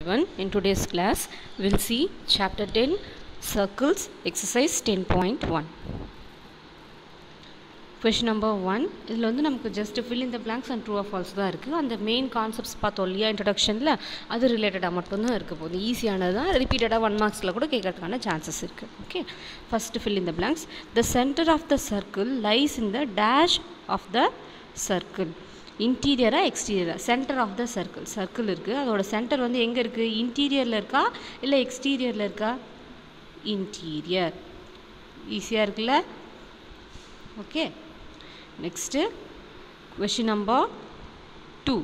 everyone. In today's class, we'll see chapter 10 circles exercise 10.1. Question number one இதில் வந்து நமக்கு just fill இந்த blanks and true of false தான் இருக்குது அந்த மெயின் கான்செப்ட்ஸ் பார்த்தோம் இல்லையா இன்ட்ரடக்ஷனில் அது ரிலேட்டடாக மட்டும்தான் இருக்க போகுது ஈஸியானது தான் ரிப்பீட்டடாக ஒன் மார்க்ஸில் கூட கேட்கறதுக்கான சான்சஸ் இருக்குது ஓகே ஃபஸ்ட்டு ஃபில் இந்த blanks the center of the circle lies in the dash of the circle இன்டீரியராக எக்ஸ்டீரியராக center of the circle circle இருக்குது அதோட சென்டர் வந்து எங்கே இருக்குது இன்டீரியரில் இருக்கா இல்லை எக்ஸ்டீரியரில் இருக்கா இன்டீரியர் ஈஸியாக இருக்குல்ல okay next question number two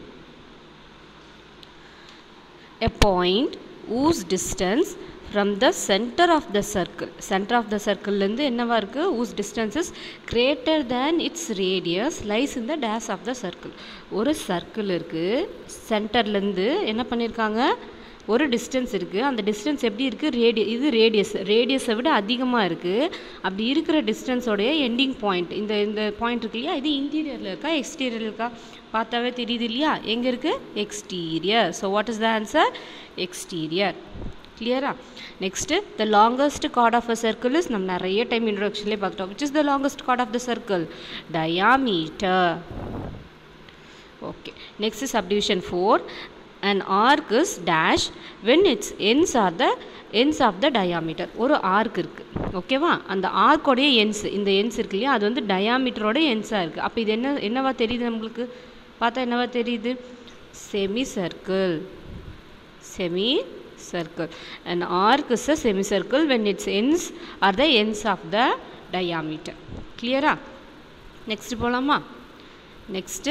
a point whose distance from the center of the circle center of the circle லேருந்து என்னவா இருக்கு whose distance is greater than its radius lies in the dash of the circle ஒரு circle இருக்கு சென்டர்லேருந்து என்ன பண்ணியிருக்காங்க ஒரு distance இருக்குது அந்த டிஸ்டன்ஸ் எப்படி இருக்குது ரேடிய இது ரேடியஸ் ரேடியஸை விட அதிகமாக இருக்குது அப்படி இருக்கிற டிஸ்டன்ஸோடைய எண்டிங் பாயிண்ட் இந்த இந்த பாயிண்ட் இருக்கு இல்லையா இது இன்டீரியரில் இருக்கா எக்ஸ்டீரியரில் இருக்கா பார்த்தாவே தெரியுது இல்லையா எங்கே இருக்குது exterior so what is the answer exterior கிளியரா next the longest chord of a circle is நம்ம நிறைய டைம் இன்ட்ரடக்ஷன்லேயே பார்த்துட்டோம் which is the longest chord of the circle diameter okay next subdivision four an arc is dash when its ends are the ends of the diameter ஒரு arc இருக்குது ஓகேவா அந்த ஆர்க்கோடைய ends இந்த ends இருக்கு இல்லையா அது வந்து டயாமீட்டரோட எண்ட்ஸாக இருக்குது அப்போ இது என்ன என்னவா தெரியுது நம்மளுக்கு பார்த்தா என்னவா தெரியுது semi circle semi circle an arc is a semicircle when its ends are the ends of the diameter clear-ஆ next போலாமா next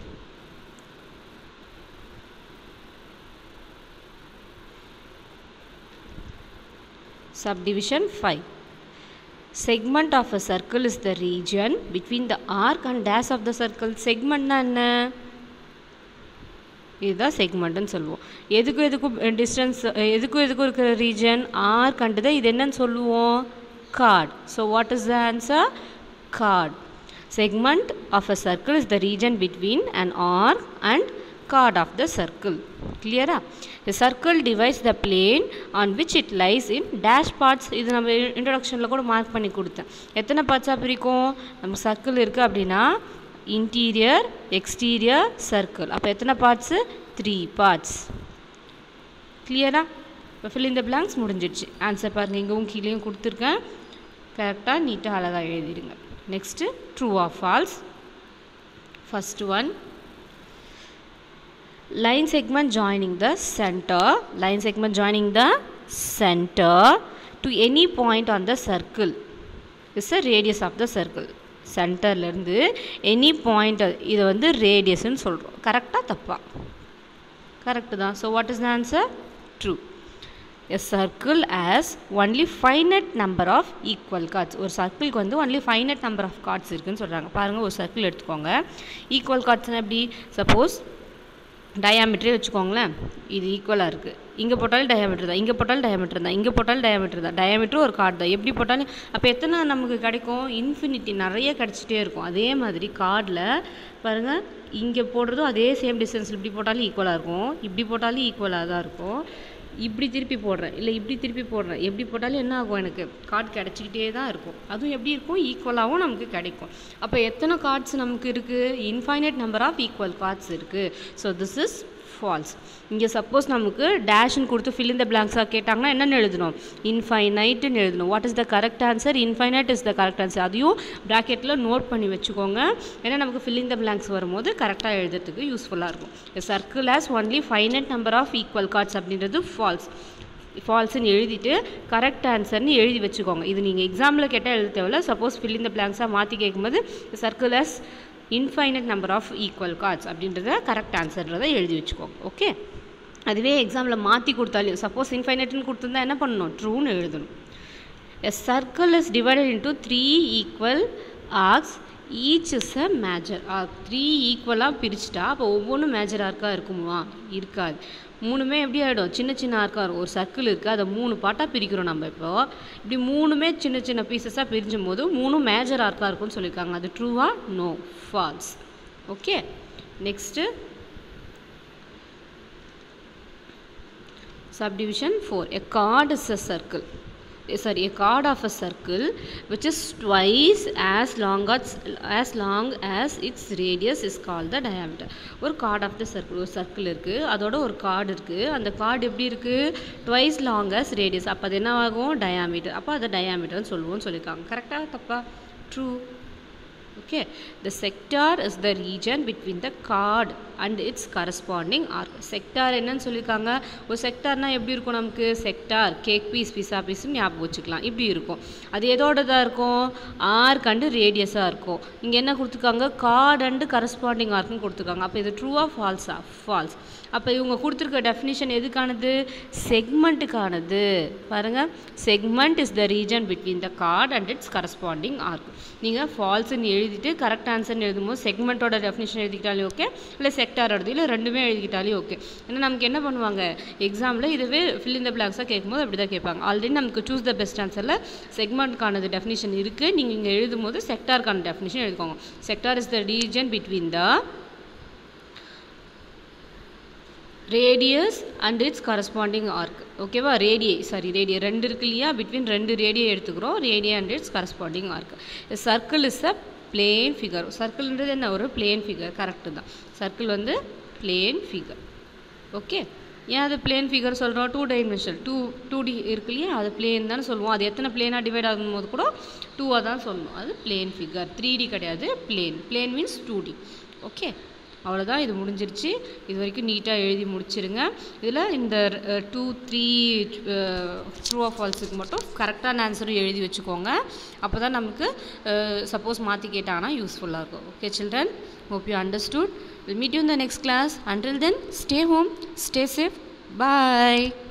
subdivision 5 segment of a circle is the region between the arc and dash of the circle segment என்ன இதுதான் செக்மெண்ட்னு சொல்லுவோம் எதுக்கும் எதுக்கும் distance எதுக்கும் எதுக்கும் இருக்கிற ரீஜன் ஆர் கண்டுதான் இது என்னன்னு சொல்லுவோம் chord so what is the answer chord segment of a circle is the region between and are and chord of the circle clear the circle divides the plane on which it lies in dash parts இது நம்ம இன்ட்ரடக்ஷனில் கூட mark பண்ணி கொடுத்தேன் எத்தனை பார்ட்ஸாக பிரிக்கும் நம்ம circle இருக்குது அப்படின்னா இன்டீரியர் எக்ஸ்டீரியர் சர்க்கிள் அப்போ எத்தனை பார்ட்ஸு த்ரீ பார்ட்ஸ் கிளியரா இப்போ ஃபில் இந்த பிளாங்க்ஸ் முடிஞ்சிடுச்சு ஆன்சர் பாருங்கள் இங்கேவும் கீழேயும் கொடுத்துருக்கேன் கரெக்டாக நீட்டாக அழகாக எழுதிடுங்க next true or false first one line segment joining the center line segment joining the center to any point on the circle is the radius of the circle சென்டர்லேருந்து எனி பாயிண்ட் இதை வந்து ரேடியஸ்ன்னு சொல்கிறோம் கரெக்டாக தப்பா கரெக்டு தான் so what is the answer true a circle has only finite number of equal chords ஒரு சர்க்கிளுக்கு வந்து only finite number of chords இருக்குதுன்னு சொல்கிறாங்க பாருங்கள் ஒரு சர்க்கிள் எடுத்துக்கோங்க ஈக்குவல் கார்ட்ஸ்னால் எப்படி சப்போஸ் டயாமீட்டரே வச்சுக்கோங்களேன் இது ஈக்குவலாக இருக்குது இங்கே போட்டாலும் டயாமீட்டர் தான் இங்கே போட்டாலும் டயாமீட்டர் தான் இங்கே போட்டாலும் டயாமீட்டர் தான் டயாமீட்டரும் ஒரு கார்டு தான் எப்படி போட்டாலும் அப்போ எத்தனை நமக்கு கிடைக்கும் இன்ஃபினிட்டி நிறைய கிடச்சிட்டே இருக்கும் அதே மாதிரி கார்டில் பாருங்கள் இங்கே போடுறதும் அதே சேம் டிஸ்டன்ஸில் இப்படி போட்டாலும் ஈக்குவலாக இருக்கும் இப்படி போட்டாலும் ஈக்குவலாக தான் இருக்கும் இப்படி திருப்பி போடுறேன் இல்லை இப்படி திருப்பி போடுறேன் எப்படி போட்டாலும் என்ன ஆகும் எனக்கு கார்டு கிடச்சிக்கிட்டே தான் இருக்கும் அதுவும் எப்படி இருக்கும் ஈக்குவலாகவும் நமக்கு கிடைக்கும் அப்போ எத்தனை கார்ட்ஸ் நமக்கு இருக்குது infinite number of equal chords இருக்குது ஸோ திஸ் இஸ் ஃபால்ஸ் இங்கே சப்போஸ் நமக்கு டேஷ்னு கொடுத்து ஃபில் இந்த பிளாங்க்ஸாக கேட்டாங்கன்னா என்னென்னு எழுதணும் இன்ஃபைனைட்டுன்னு எழுதணும் what is the correct answer infinite is the correct answer அதையும் ப்ராக்கெட்டில் நோட் பண்ணி வச்சுக்கோங்க ஏன்னா நமக்கு ஃபில் இந்த பிளாங்க்ஸ் வரும்போது கரெக்டாக எழுதுறதுக்கு யூஸ்ஃபுல்லாக இருக்கும் circle has only finite number of equal chords அப்படின்றது ஃபால்ஸ் ஃபால்ஸ்ன்னு எழுதிட்டு கரெக்ட் ஆன்சர்னு எழுதி வச்சுக்கோங்க இது நீங்கள் எக்ஸாமில் கேட்டால் எழுத தேவையில்ல சப்போஸ் ஃபில் இந்த பிளாங்க்ஸாக மாற்றி கேட்கும்போது circle has infinite number of equal chords அப்படின்றத கரெக்ட் ஆன்சர்ன்றதை எழுதி வச்சுக்கோங்க ஓகே அதுவே எக்ஸாமில் மாற்றி கொடுத்தாலும் சப்போஸ் இன்ஃபைனட்னு கொடுத்துருந்தா என்ன பண்ணணும் ட்ரூன்னு எழுதணும் a circle is divided into three equal arcs each is a major arc three ஈக்குவலாக பிரிச்சுட்டா அப்போ ஒவ்வொன்றும் மேஜர் ஆர்க்காக இருக்குமா இருக்காது மூணுமே எப்படி ஆகிடும் சின்ன சின்ன ஆர்க்காக இருக்கும் ஒரு சர்க்கிள் இருக்குது அதை மூணு பாட்டாக பிரிக்கிறோம் நம்ம இப்போ இப்படி மூணுமே சின்ன சின்ன பீசஸாக பிரிஞ்சும் போது மூணும் மேஜர் ஆர்க்காக இருக்கும்னு சொல்லியிருக்காங்க அது ட்ரூவா no false okay next subdivision 4 a chord is a circle sorry a chord of a circle which is twice as long as as long as its radius is called the diameter ஒரு chord of the circle ஒரு circle இருக்குது அதோட ஒரு card இருக்குது அந்த card எப்படி இருக்குது twice long as radius அப்போ அது என்ன ஆகும் டயாமீட்டர் அப்போ அதை டயாமீட்டர்னு சொல்லுவோம்னு சொல்லியிருக்காங்க கரெக்டாக தப்பா true okay the sector is the region between the chord and its corresponding arc sector என்னன்னு சொல்லியிருக்காங்க ஒரு செக்டார்னா எப்படி இருக்கும் நமக்கு செக்டார் கேக் பீஸ் பீஸா பீஸ்னு ஞாபகம் வச்சுக்கலாம் இப்படி இருக்கும் அது எதோடதாக இருக்கும் ஆர்க் அண்டு ரேடியஸாக இருக்கும் இங்கே என்ன கொடுத்துருக்காங்க கார்டு அண்டு கரஸ்பாண்டிங் ஆர்க்னு கொடுத்துருக்காங்க அப்போ இது ட்ரூவா ஃபால்ஸா ஃபால்ஸ் அப்போ இவங்க கொடுத்துருக்க டெஃபினிஷன் எதுக்கானது செக்மெண்ட்டுக்கானது பாருங்கள் segment is the region between the chord and its corresponding arc நீங்கள் ஃபால்ஸ்ன்னு எழுதிட்டு கரெக்ட் ஆன்சர்னு எழுதும்போது செக்மெண்ட்டோட டெஃபினிஷன் எழுதிக்கிட்டாலே ஓகே இல்லை செக்டார் எழுதி இல்லை ரெண்டுமே எழுதிக்கிட்டாலே ஓகே ஏன்னா நமக்கு என்ன பண்ணுவாங்க எக்ஸாமில் இதுவே ஃபில் இந்த பிளாக்ஸாக கேட்கும்போது அப்படி தான் கேட்பாங்க ஆல்ரெடி நமக்கு சூஸ் த பெஸ்ட் ஆன்சரில் செக்மெண்ட்கானது டெஃபினிஷன் இருக்குது நீங்கள் இங்கே எழுதும்போது செக்டார்க்கான டெஃபினிஷன் எழுதிக்கோங்க sector is the region between the radius and its corresponding arc ஓகேவா ரேடியை சாரி ரேடியை ரெண்டு இருக்கு இல்லையா பிட்வீன் ரெண்டு ரேடியை எடுத்துக்கிறோம் ரேடியை and its corresponding arc circle is a plane figure சர்க்கிள்ன்றது என்ன ஒரு பிளேன் ஃபிகர் கரெக்டு தான் சர்க்கிள் வந்து பிளேன் ஃபிகர் ஓகே ஏன் அது பிளேன் ஃபிகர் சொல்கிறோம் two dimension two two D இருக்கு இல்லையா அது பிளேன் தான் சொல்லுவோம் அது எத்தனை பிளேனாக டிவைட் ஆகும்போது கூட டூவாக தான் சொல்லணும் அது பிளேன் ஃபிகர் த்ரீ டி கிடையாது plane plane means two D okay அவ்வளோதான் இது முடிஞ்சிருச்சு இது வரைக்கும் நீட்டாக எழுதி முடிச்சிருங்க இதில் இந்த டூ த்ரீ ட்ரூ ஆஃப் ஃபால்ஸுக்கு மட்டும் கரெக்டான ஆன்சரும் எழுதி வச்சுக்கோங்க அப்போ தான் நமக்கு சப்போஸ் மாற்றி கேட்டாங்கன்னா யூஸ்ஃபுல்லாக இருக்கும் okay children hope you understood will meet you in the next class until then stay home stay safe bye